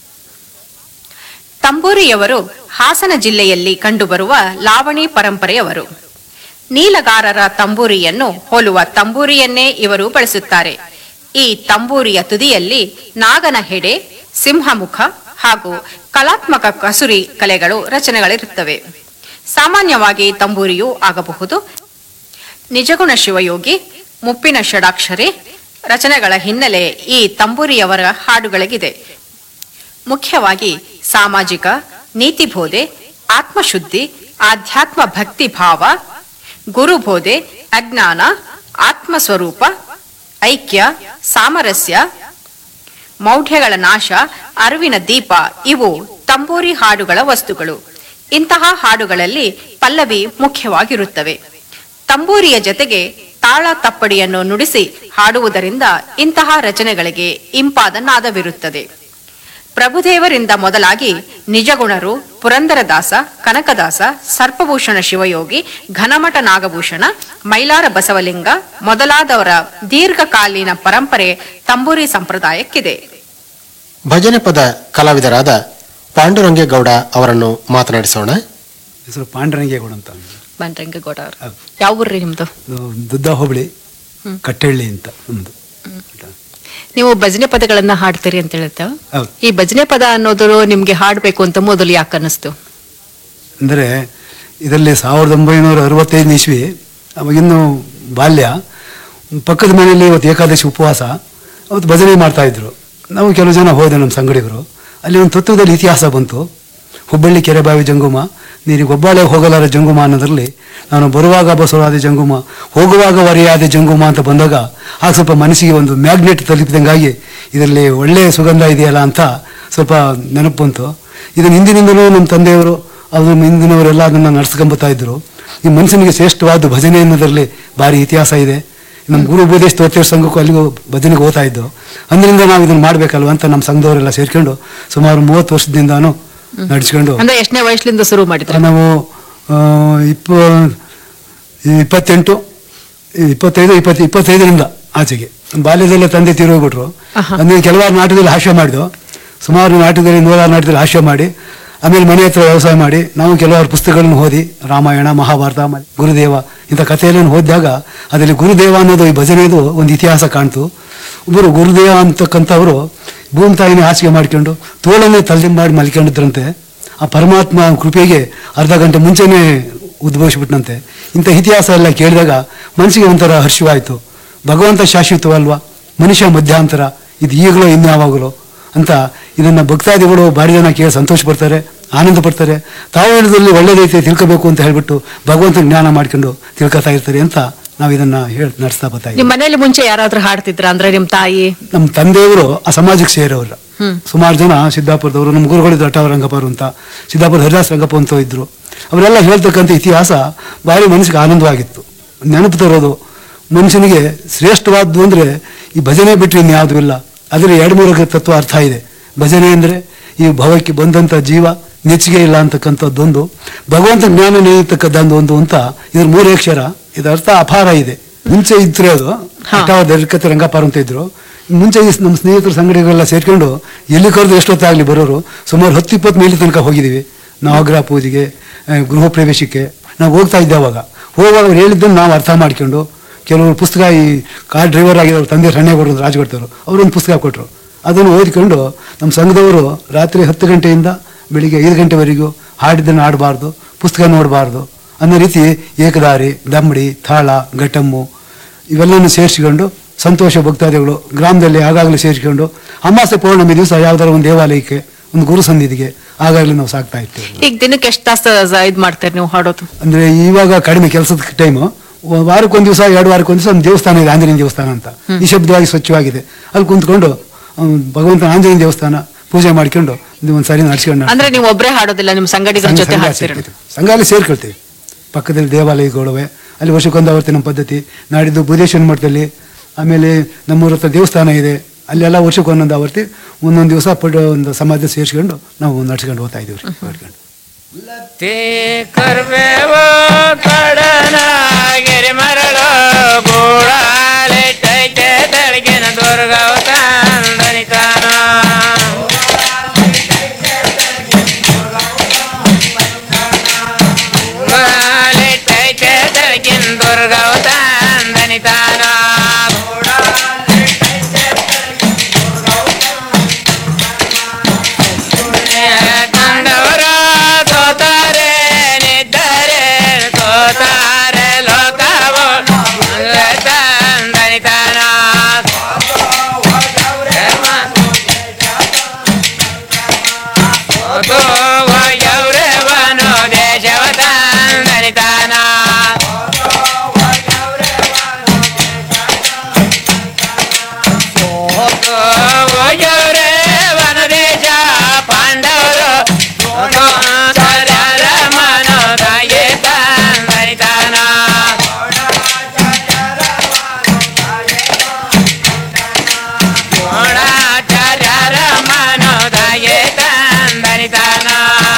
ತಂಬೂರಿಯವರು ಹಾಸನ ಜಿಲ್ಲೆಯಲ್ಲಿ ಕಂಡುಬರುವ ಲಾವಣಿ ಪರಂಪರೆಯವರು ನೀಲಗಾರರ ತಂಬೂರಿಯನ್ನು ಹೋಲುವ ತಂಬೂರಿಯನ್ನೇ ಇವರು ಬಳಸುತ್ತಾರೆ ಈ ತಂಬೂರಿಯ ತುದಿಯಲ್ಲಿ ನಾಗನ ಹೆಡೆ ಸಿಂಹಮುಖ ಹಾಗೂ ಕಲಾತ್ಮಕ ಕಸುರಿ ಕಲೆಗಳು ರಚನೆಗಳಿರುತ್ತವೆ ಸಾಮಾನ್ಯವಾಗಿ ತಂಬೂರಿಯೂ ಆಗಬಹುದು ನಿಜಗುಣ ಶಿವಯೋಗಿ ಮುಪ್ಪಿನ ಷಡಾಕ್ಷರಿ ರಚನೆಗಳ ಹಿನ್ನೆಲೆ ಈ ತಂಬೂರಿಯವರ ಹಾಡುಗಳಿಗಿದೆ ಮುಖ್ಯವಾಗಿ ಸಾಮಾಜಿಕ ನೀತಿಬೋಧೆ ಆತ್ಮಶುದ್ಧಿ ಆಧ್ಯಾತ್ಮ ಭಕ್ತಿ ಭಾವ ಗುರುಬೋಧೆ ಅಜ್ಞಾನ ಆತ್ಮಸ್ವರೂಪ ಐಕ್ಯ ಸಾಮರಸ್ಯ ಮೌಢ್ಯಗಳ ನಾಶ ಅರಿವಿನ ದೀಪ ಇವು ತಂಬೂರಿ ಹಾಡುಗಳ ವಸ್ತುಗಳು ಇಂತಹ ಹಾಡುಗಳಲ್ಲಿ ಪಲ್ಲವಿ ಮುಖ್ಯವಾಗಿರುತ್ತವೆ ತಂಬೂರಿಯ ಜೊತೆಗೆ ತಾಳ ತಪ್ಪಡಿಯನ್ನು ನುಡಿಸಿ ಹಾಡುವುದರಿಂದ ಇಂತಹ ರಚನೆಗಳಿಗೆ ಇಂಪಾದ ನಾದವಿರುತ್ತದೆ ಪ್ರಭುದೇವರಿಂದ ಮೊದಲಾಗಿ ನಿಜಗುಣರು ಪುರಂದರದಾಸ ಕನಕದಾಸ ಸರ್ಪಭೂಷಣ ಶಿವಯೋಗಿ ಘನಮಠ ನಾಗಭೂಷಣ ಮೈಲಾರ ಬಸವಲಿಂಗ ಮೊದಲಾದವರ ದೀರ್ಘಕಾಲೀನ ಪರಂಪರೆ ತಂಬೂರಿ ಸಂಪ್ರದಾಯಕ್ಕಿದೆ ಭಜನೆ ಪದ ಕಲಾವಿದರಾದ ಪಾಂಡುರಂಗೇಗೌಡ ಅವರನ್ನು ಮಾತನಾಡಿಸೋಣ ಹೆಸರು ಪಾಂಡರಂಗೇಗೌಡ ಅಂತ ಬಂಡ್ರಂಗೇಗೌಡ ಅವರು ಯಾವ ಊರ್ರಿ ನಿಮ್ದು ಇದು ದುದ್ದ ಹೋಬಳಿ ಕಟ್ಟೆಳ್ಳಿ ಅಂತ ನಮ್ದು ನೀವು ಭಜನೆ ಪದಗಳನ್ನ ಹಾಡ್ತೀರಿ ಅಂತ ಹೇಳ್ತೇವೆ ಹೌದು. ಈ ಭಜನೆ ಪದ ಅನ್ನೋದು ನಿಮ್ಗೆ ಹಾಡ್ಬೇಕು ಅಂತ ಮೊದಲು ಯಾಕೆ ಅನ್ನಿಸ್ತು ಅಂದರೆ ಇದರಲ್ಲಿ ಸಾವಿರದ ಒಂಬೈನೂರ ಅರವತ್ತೈದು ಇಸ್ವಿ ಅವಾಗಿನ್ನು ಬಾಲ್ಯ ಪಕ್ಕದ ಮನೆಯಲ್ಲಿ ಇವತ್ತು ಏಕಾದಶಿ ಉಪವಾಸ ಅವತ್ತು ಭಜನೆ ಮಾಡ್ತಾ ಇದ್ರು ನಾವು ಕೆಲವು ಜನ ಹೋದೆ ನಮ್ಮ ಸಂಗಡಿಗರು ಅಲ್ಲಿ ಒಂದು ತತ್ವದಲ್ಲಿ ಇತಿಹಾಸ ಬಂತು ಹುಬ್ಬಳ್ಳಿ ಕೆರೆಬಾವಿ ಜಂಗುಮ ನೀರಿಗೆ ಒಬ್ಬಾಳೆ ಹೋಗಲಾರ ಜಂಗುಮ ಅನ್ನೋದ್ರಲ್ಲಿ ನಾನು ಬರುವಾಗ ಬಸವರಾದ ಜಂಗುಮ ಹೋಗುವಾಗ ವರೆಯಾದ ಜಂಗುಮ ಅಂತ ಬಂದಾಗ ಆಗ ಸ್ವಲ್ಪ ಮನಸ್ಸಿಗೆ ಒಂದು ಮ್ಯಾಗ್ನೆಟ್ ತಲುಪಿದಂಗಾಗಿ ಇದರಲ್ಲಿ ಒಳ್ಳೆಯ ಸುಗಂಧ ಇದೆಯಲ್ಲ ಅಂತ ಸ್ವಲ್ಪ ನೆನಪು ಬಂತು ಇದನ್ನು ಹಿಂದಿನಿಂದಲೂ ನಮ್ಮ ತಂದೆಯವರು ಅದ್ರ ಹಿಂದಿನವರೆಲ್ಲ ಅದನ್ನು ನಡ್ಸ್ಕೊಂಬತ್ತಾ ಇದ್ರು ಈ ಮನುಷ್ಯನಿಗೆ ಶ್ರೇಷ್ಠವಾದ ಭಜನೆ ಅನ್ನೋದ್ರಲ್ಲಿ ಭಾರಿ ಇತಿಹಾಸ ಇದೆ ನಮ್ಮ ಗುರು ಉಪದೇಶ ಸ್ತೋತ್ರ ಸಂಘಕ್ಕೂ ಅಲ್ಲಿಗೂ ಭಜನೆಗೆ ಹೋಗ್ತಾ ಇದ್ದು ಅಂದ್ರಿಂದ ನಾವು ಇದನ್ನು ಮಾಡಬೇಕಲ್ವ ಅಂತ ನಮ್ಮ ಸಂಘದವರೆಲ್ಲ ಸೇರ್ಕೊಂಡು ಸುಮಾರು ಮೂವತ್ತು ವರ್ಷದಿಂದಾನು ನಡೆಸ್ಕೊಂಡು ಅಂದ್ರೆ ಎಷ್ಟನೇ ವಯಸ್ಸಿನಿಂದ ಶುರು ಮಾಡಿದ್ರೆ ನಾವು ಆ, ಇಪ್ಪ ಇಪ್ಪತ್ತೆಂಟು ಇಪ್ಪತ್ತೈದು ಇಪ್ಪತ್ತು ಇಪ್ಪತ್ತೈದರಿಂದ ಆಚೆಗೆ ಬಾಲ್ಯದಲ್ಲೇ ತಂದೆ ತೀರೋಗ್ಬಿಟ್ರು ಅಂದ್ರೆ ಕೆಲವಾರು ನಾಟಕದಲ್ಲಿ ಹಾಸ್ಯ ಮಾಡಿದ್ವು ಸುಮಾರು ನಾಟಕದಲ್ಲಿ ನೂರಾರು ನಾಟಕದಲ್ಲಿ ಹಾಸ್ಯ ಮಾಡಿ ಆಮೇಲೆ ಮನೆ ಹತ್ರ ವ್ಯವಸಾಯ ಮಾಡಿ ನಾವು ಕೆಲವಾರು ಪುಸ್ತಕಗಳನ್ನು ಓದಿ ರಾಮಾಯಣ ಮಹಾಭಾರತ ಆಮೇಲೆ ಗುರುದೇವ ಇಂಥ ಕಥೆಯನ್ನು ಓದಿದಾಗ ಅದರಲ್ಲಿ ಗುರುದೇವ ಅನ್ನೋದು ಈ ಭಜನೆದು ಒಂದು ಇತಿಹಾಸ ಕಾಣ್ತು ಒಬ್ಬರು ಗುರುದೇವ ಅಂತಕ್ಕಂಥವರು ಭೂಮಿ ತಾಯಿನೇ ಹಾಸಿಗೆ ಮಾಡ್ಕೊಂಡು ತೋಳನ್ನೇ ತಲೆ ಮಾಡಿ ಮಲ್ಕೊಂಡಿದ್ರಂತೆ ಆ ಪರಮಾತ್ಮ ಕೃಪೆಗೆ ಅರ್ಧ ಗಂಟೆ ಮುಂಚೆನೇ ಉದ್ಭವಿಸ್ಬಿಟ್ನಂತೆ ಇಂಥ ಇತಿಹಾಸ ಎಲ್ಲ ಕೇಳಿದಾಗ ಮನಸ್ಸಿಗೆ ಒಂಥರ ಹರ್ಷವಾಯಿತು ಭಗವಂತ ಶಾಶ್ವತವಲ್ವಾ ಮನುಷ್ಯ ಮಧ್ಯಾಂತರ ಇದು ಈಗಲೋ ಇನ್ಯಾವಾಗಲೋ ಅಂತ ಇದನ್ನ ಭಕ್ತಾದಿಗಳು ಭಾರಿ ಜನ ಕೇಳಿ ಸಂತೋಷ ಪಡ್ತಾರೆ ಆನಂದ ಪಡ್ತಾರೆ ತಾವು ಹೇಳಿದಲ್ಲಿ ಒಳ್ಳೇದೈತೆ ತಿಳ್ಕೋಬೇಕು ಅಂತ ಹೇಳ್ಬಿಟ್ಟು ಭಗವಂತನ ಜ್ಞಾನ ಮಾಡ್ಕೊಂಡು ತಿಳ್ಕೊತಾ ಇರ್ತಾರೆ ಅಂತ ನಾವು ಇದನ್ನ ಹೇಳಿ ನಡೆಸ್ತಾ ಬರ್ತಾ ಇದ್ದೀವಿ ನಿಮ್ ಮನೇಲಿ ಮುಂಚೆ ಯಾರಾದ್ರೂ ಹಾಡ್ತಿದ್ರ ಅಂದ್ರೆ ನಿಮ್ ತಾಯಿ ನಮ್ಮ ತಂದೆಯವರು ಆ ಸಮಾಜಕ್ಕೆ ಸೇರೋರು ಹ್ಮ್ ಸುಮಾರು ಜನ ಸಿದ್ದಾಪುರದವರು ನಮ್ಮ ಗುರುಗಳಿದ್ರು ಅಟಾವ ರಂಗಪ್ಪರು ಅಂತ ಸಿದ್ದಾಪುರ ಹರಿದಾಸ್ ರಂಗಪ್ಪ ಅಂತ ಇದ್ರು ಅವರೆಲ್ಲ ಹೇಳ್ತಕ್ಕಂಥ ಇತಿಹಾಸ ಭಾರಿ ಮನಸ್ಸಿಗೆ ಆನಂದವಾಗಿತ್ತು ನೆನಪು ತರೋದು ಮನುಷ್ಯನಿಗೆ ಶ್ರೇಷ್ಠವಾದ್ದು ಅಂದ್ರೆ ಈ ಭಜನೆ ಬಿಟ್ಟರೆ ಇನ್ಯಾವುದೂ ಇಲ್ಲ ಅದರ ಎರಡು ಮೂರು ತತ್ವ ಅರ್ಥ ಇದೆ ಭಜನೆ ಅಂದ್ರೆ ಈ ಭವಕ್ಕೆ ಬಂದಂತ ಜೀವ ನೆಚ್ಚಿಗೆ ಇಲ್ಲ ಅಂತಕ್ಕಂಥದ್ದೊಂದು ಭಗವಂತ ಜ್ಞಾನ ನೀಡತಕ್ಕದ್ದೊಂದು ಒಂದು ಅಂತ ಇದ್ರ ಮೂರೇ ಅಕ್ಷರ ಇದರ ಅರ್ಥ ಅಪಾರ ಇದೆ ಮುಂಚೆ ಇದ್ರೆ ಅದು ಅಟಾವ ದರ್ಕತೆ ರಂಗಪ್ಪ ಅಂತ ಇದ್ರು ಮುಂಚೆ ಈ ನಮ್ಮ ಸ್ನೇಹಿತರು ಸಂಗಡಿಗಳೆಲ್ಲ ಸೇರ್ಕೊಂಡು ಎಲ್ಲಿ ಕರೆದು ಎಷ್ಟೊತ್ತಾಗಲಿ ಬರೋರು ಸುಮಾರು ಹತ್ತು ಇಪ್ಪತ್ತು ಮೈಲಿ ತನಕ ಹೋಗಿದ್ದೀವಿ ನವಗ್ರಹ ಪೂಜೆಗೆ ಆ, ಗೃಹ ಪ್ರವೇಶಕ್ಕೆ ನಾವು ಹೋಗ್ತಾ ಇದ್ದೆ ಅವಾಗ ಹೋಗುವಾಗ ಅವ್ರು ಹೇಳಿದ್ದನ್ನು ನಾವು ಅರ್ಥ ಮಾಡ್ಕೊಂಡು ಕೆಲವರು ಪುಸ್ತಕ ಈ ಕಾರ್ ಡ್ರೈವರ್ ಆಗಿರೋರು ತಂದೆ ಸಣ್ಣೇಗೌಡರು ರಾಜಗೌಡರು ಅವರೊಂದು ಪುಸ್ತಕ ಕೊಟ್ಟರು ಅದನ್ನು ಓದಿಕೊಂಡು ನಮ್ಮ ಸಂಘದವರು ರಾತ್ರಿ ಹತ್ತು ಗಂಟೆಯಿಂದ ಬೆಳಿಗ್ಗೆ ಐದು ಗಂಟೆವರೆಗೂ ಹಾಡಿದ್ದನ್ನು ಆಡಬಾರ್ದು ಪುಸ್ತಕ ನೋಡಬಾರ್ದು ಅನ್ನೋ ರೀತಿ ಏಕದಾರಿ ದಮ್ಮಡಿ ತಾಳ ಘಟಮ್ಮು ಇವೆಲ್ಲನೂ ಸೇರಿಸಿಕೊಂಡು ಸಂತೋಷ ಭಕ್ತಾದಿಗಳು ಗ್ರಾಮದಲ್ಲಿ ಆಗಾಗಲೇ ಸೇರಿಸಿಕೊಂಡು ಅಮಾಸೆ ಪೌರ್ಣಮಿ ದಿವಸ ಯಾವ್ದಾರ ಒಂದು ದೇವಾಲಯಕ್ಕೆ ಒಂದು ಗುರು ಸನ್ನಿಧಿಗೆ ಆಗಾಗಲೇ ನಾವು ಸಾಕ್ತಾ ಇರ್ತೇವೆ ಈಗ ದಿನಕ್ಕೆ ಎಷ್ಟು ತಾಸು ಇದ್ ಮಾಡ್ತೀರಿ ನೀವು ಹಾಡೋದು ಅಂದ್ರೆ ಇವಾಗ ಕಡಿಮೆ ಕೆಲಸದ ಟೈಮು ವಾರಕ್ಕೊಂದ್ ದಿವಸ ಎರಡು ವಾರಕ್ಕೊಂದ್ ದಿವಸ ಒಂದು ದೇವಸ್ಥಾನ ಇದೆ ಆಂಜನೇಯ ದೇವಸ್ಥಾನ ಅಂತ ನಿಶಬ್ದವಾಗಿ ಸ್ವಚ್ಛವಾಗಿದೆ ಅಲ್ಲಿ ಕುಂತ್ಕೊಂಡು ಹ್ಮ್, ಭಗವಂತನ ಆಂಜನೇಯ ದೇವಸ್ಥಾನ ಪೂಜೆ ಮಾಡ್ಕೊಂಡು ಇದು ಒಂದ್ ಸರಿ ನಡ್ಸ್ಕೊಂಡು ಅಂದ್ರೆ ನೀವು ಒಬ್ರೇ ಹಾಡೋದಿಲ್ಲ ನಿಮ್ ಸಂಗಡಿಗರ ಸಂಘ- ಜೊತೆ ಸಂಘ ಹಾಡ್ತೀರ ಸೇರ್ಕೊಳ್ತೀವಿ. ಸಂಘ ಅಲ್ಲಿ ಸೇರ್ಕೊಳ್ತೀವಿ ಪಕ್ಕದಲ್ಲಿ ದೇವಾಲಯಗಳಿವೆ ಅಲ್ಲಿ ವರ್ಷಕ್ಕೊಂದು ಆವರ್ತಿ ನಮ್ಮ ಪದ್ಧತಿ ನಾಡಿದ್ದು ಬುಧೇಶ್ವರ ಮಠದಲ್ಲಿ ಆಮೇಲೆ ನಮ್ಮೂರ ಹತ್ರ ದೇವಸ್ಥಾನ ಇದೆ ಅಲ್ಲೆಲ್ಲ ವರ್ಷಕ್ಕೆ ಒಂದೊಂದು ಆವರ್ತಿ ಒಂದೊಂದು ದಿವಸ ಪಡ್ ಒಂದು ಸಮಾಜ ಸೇರಿಸ್ಕೊಂಡು ನಾವು ನಡ್ಸ್ಕೊಂಡು ಹೋಗ್ತಾ ಇದೀವಿ ರೀ ಮಾಡ್ಕೊಂಡು ತೇ ಕರ್ಬೇವು ಕಡನಾಗಿರಿ ಮರಳು ಗೂಡಾಲಿಟ್ಟೈತೆ ತಳಗಿನ ದುರ್ಗವ ತಂದನಿತಾನ ಗೂಡಾಲಿಟ್ಟೈತೆ ತಳಗಿನ ದುರ್ಗವ ತಂದನಿತಾನ ಕಂಡವರ ತೋತಾರೆ ನಿದ್ದರೆ ತೋತಾರೆ ಲೋಕವು ತಂದನಿತಾನ ಯೌರವನು ದೇಶವ ತಂದನಿತಾನ ಯೌರವನ ದೇಶ ಪಾಂಡವರು ಮನೋದಾಯೇ ತಂದನಿತಾನ ಗೋಡಾಚಾರ್ಯರ ಮನೋದಾಯೇ ತಂದನಿತಾನ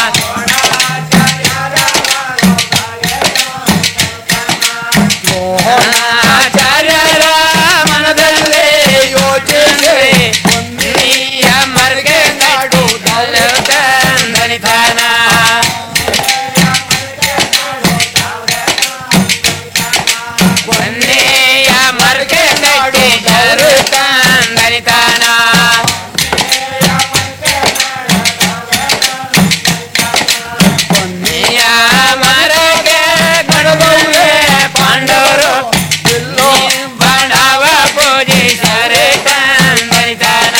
ಆಚಾರ್ಯರ ಮನದಲ್ಲಿ ಯೋಚಿಸಿ ನೀಯ ಮರ್ಗೆ ಕಟ್ಟು ತಂದನಿತಾನ ಒಂದೇಯ ಮರ್ಗೆ ಕಟ್ಟಿ ಜರು ತಂದನಿತಾನ ಒಂದೇಯ ಮರಗೆ ಗಣಗುವೆ ಪಾಂಡವರು ಬಣವ ಪೂಜಿಸರೆ ತಂದನಿತಾನ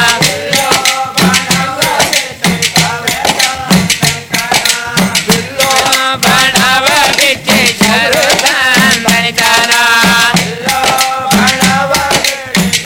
ಬಣವ ಬಿಚ್ಚಿ ಜರು ತಂದನಿತಾನ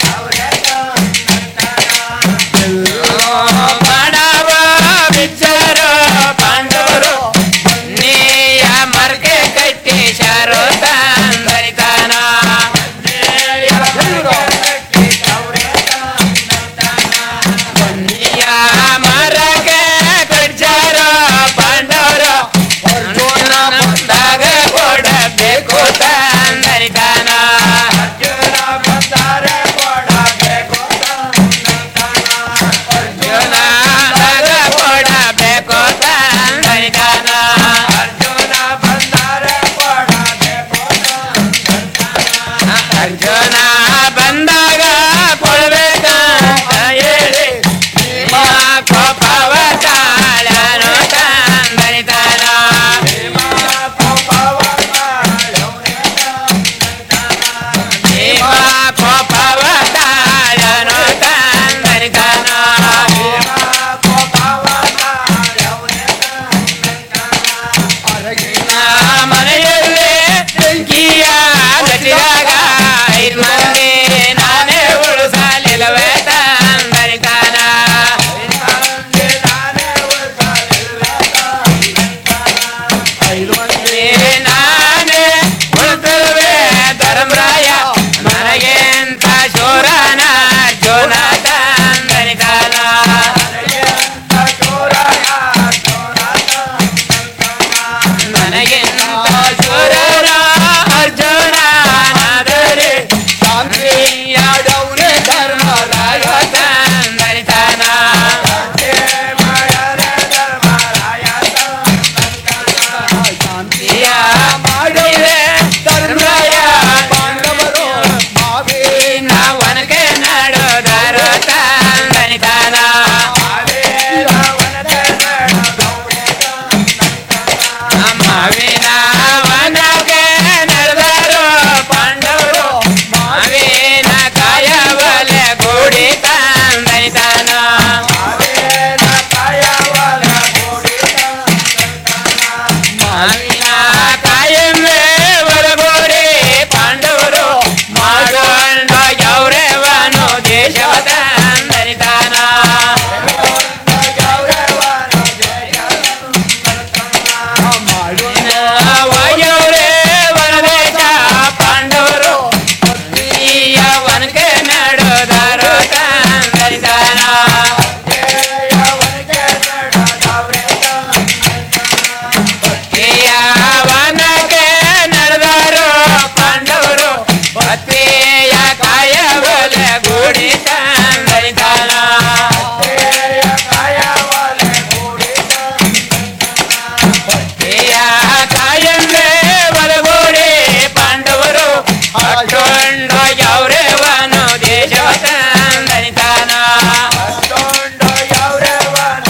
ಅಷ್ಟೊಂದು ಯೌರೇವನು ದೇಶವ ತಂದನಿತಾನ ಅಷ್ಟೊಂದು ಯೌರೇವನು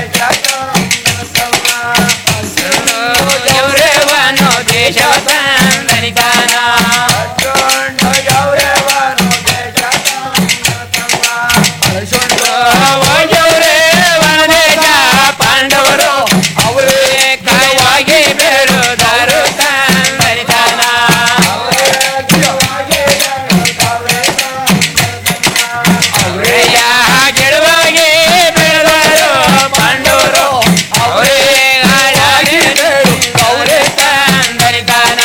ಯೌರೇವನು ದೇಶವ ತಂದನಿತಾನ ಅಷ್ಟೊಂದು ಯೌರೇವನು ಪಾಂಡವರು ಅವರೇ ಕಾಯವಾಗಿ ಬೆರುದರು ತಂದನಿತಾನ ಅವರೆಯ ಗೆಲುವಾಗಿ ಬೆಳೆದರು ಪಾಂಡವರು ಅವರೇ ಹಾಳಾಗಿ ಅವರೇ ತಂದನಿತಾನ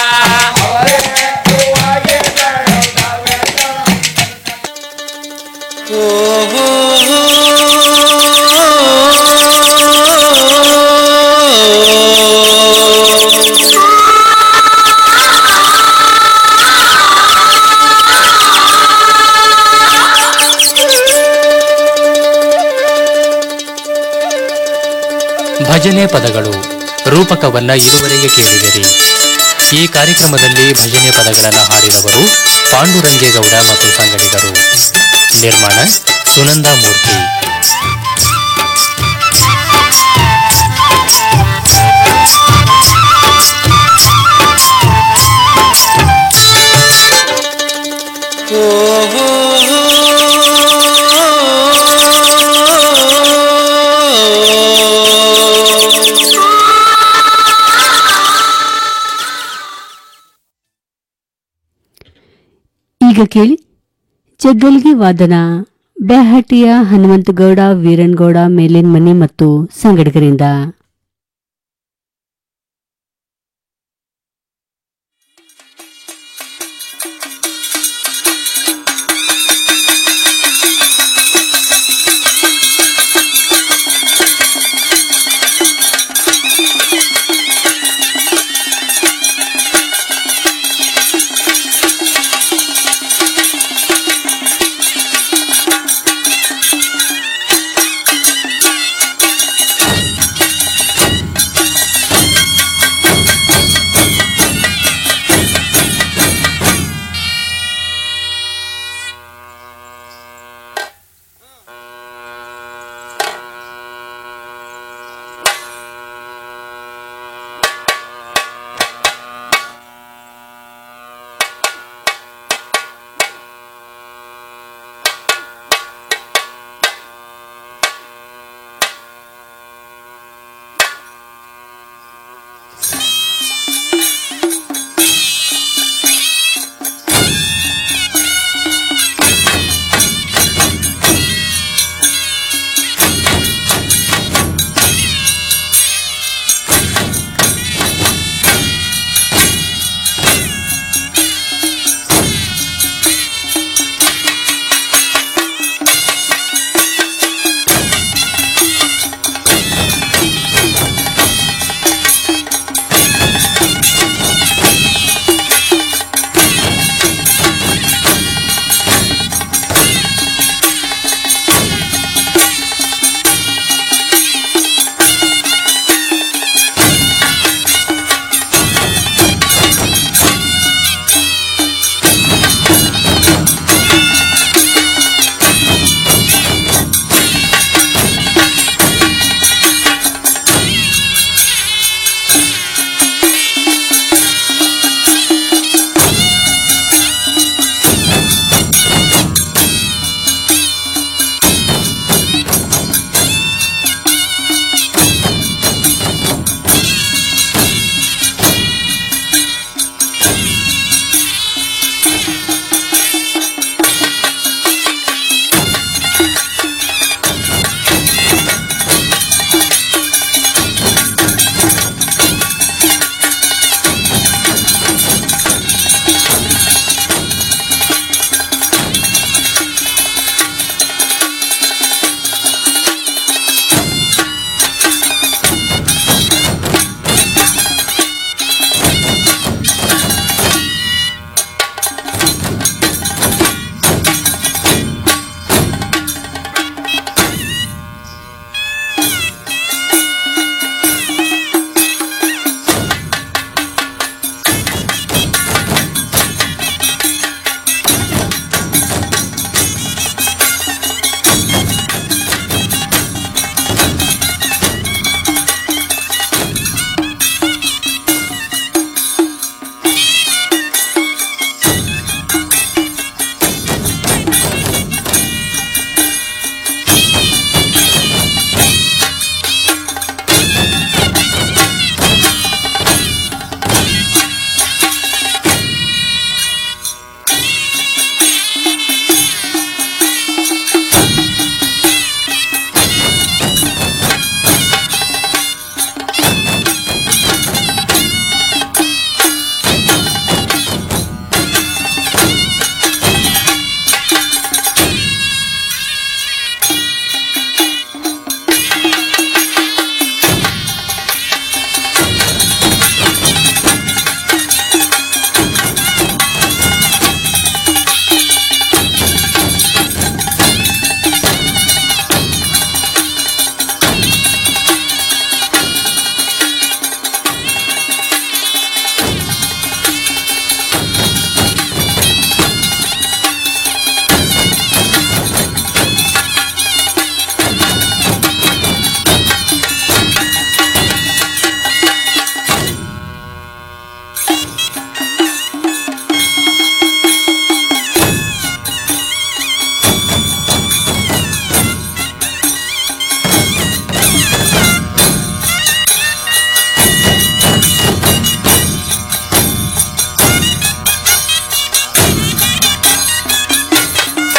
ಭಜನೆ ಪದಗಳು ರೂಪಕವನ್ನ ಇದುವರೆಗೆ ಕೇಳಿದಿರಿ ಈ ಕಾರ್ಯಕ್ರಮದಲ್ಲಿ ಭಜನೆ ಪದಗಳನ್ನು ಹಾಡಿದವರು ಪಾಂಡುರಂಗೇಗೌಡ ಮತ್ತು ಸಂಗಡಿಗರು ನಿರ್ಮಾಣ ಸುನಂದಾ ಮೂರ್ತಿ ಈಗ ಕೇಳಿ ಜಗ್ಗಲ್ಗಿ ವಾದನ ಬ್ಯಾಹಟಿಯ ಹನುಮಂತಗೌಡ ವೀರನ್ಗೌಡ ಮೇಲಿನ್ಮನಿ ಮತ್ತು ಸಂಗಡಿಗರಿಂದ